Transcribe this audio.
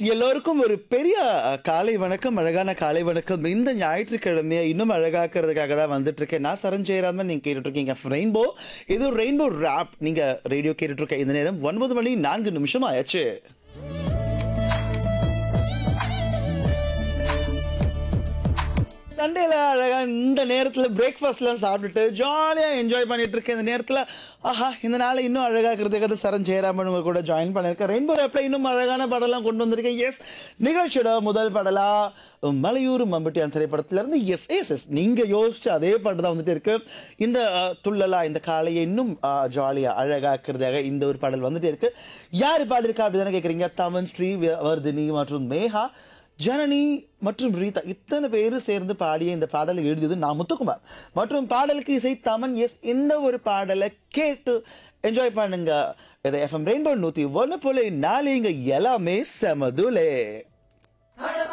எல்லோருக்கும் ஒரு பெரிய அஹ், காலை வணக்கம் அழகான காலை வணக்கம் இந்த ஞாயிற்றுக்கிழமையை இன்னும் அழகாக்குறதுக்காக தான் வந்துட்டு இருக்கேன் நான் சரண் ஜெயராமன் நீங்க கேட்டுட்டு இருக்கீங்க ரெயின்போ இது ரெயின்போ ராப் நீங்க ரேடியோ கேட்டுட்டு இருக்க இந்த நேரம் ஒன்பது மணி நான்கு நிமிஷம் ஆயாச்சு சண்டேல அழகா இந்த நேரத்துல பிரேக்ஃபாஸ்ட்லாம் சாப்பிட்டுட்டு ஜாலியா என்ஜாய் பண்ணிட்டு இருக்கேன் இந்த நேரத்துல ஆஹா இந்த நாளை இன்னும் அழகாக்குறதுக்காக சரண் ஜெயராமன் உங்க கூட ஜாயின் பண்ணிருக்கேன் ரெயின்போ ஆப்ல இன்னும் அழகான படம்லாம் கொண்டு வந்திருக்கேன் எஸ் நிகழ்ச்சியோட முதல் படலா மலையூர் மம்பட்டியான் திரைப்படத்துல இருந்து எஸ் எஸ் எஸ் நீங்க யோசிச்சு அதே பாட்டு தான் வந்துட்டு இருக்கு இந்த அஹ், துள்ளலா இந்த காலையை இன்னும் அஹ், ஜாலியா அழகாக்குறதாக இந்த ஒரு பாடல் வந்துட்டு இருக்கு யாரு பாடிருக்கா அப்படிதானே கேக்குறீங்க தமன் ஸ்ரீ வர்தினி மற்றும் மேகா ஜனனி மற்றும் ரீதா இத்தனை பேர் சேர்ந்து பாடிய இந்த பாடலை எழுதியது நான் முத்துக்குமார் மற்றும் பாடலுக்கு இசை தமன் எஸ் இந்த ஒரு பாடலை கேட்டு என்ஜாய் பண்ணுங்க இதை எஃப்எம் ரெயின்போ நூத்தி ஒன்று போல நாளைங்க எல்லாமே செமதுலே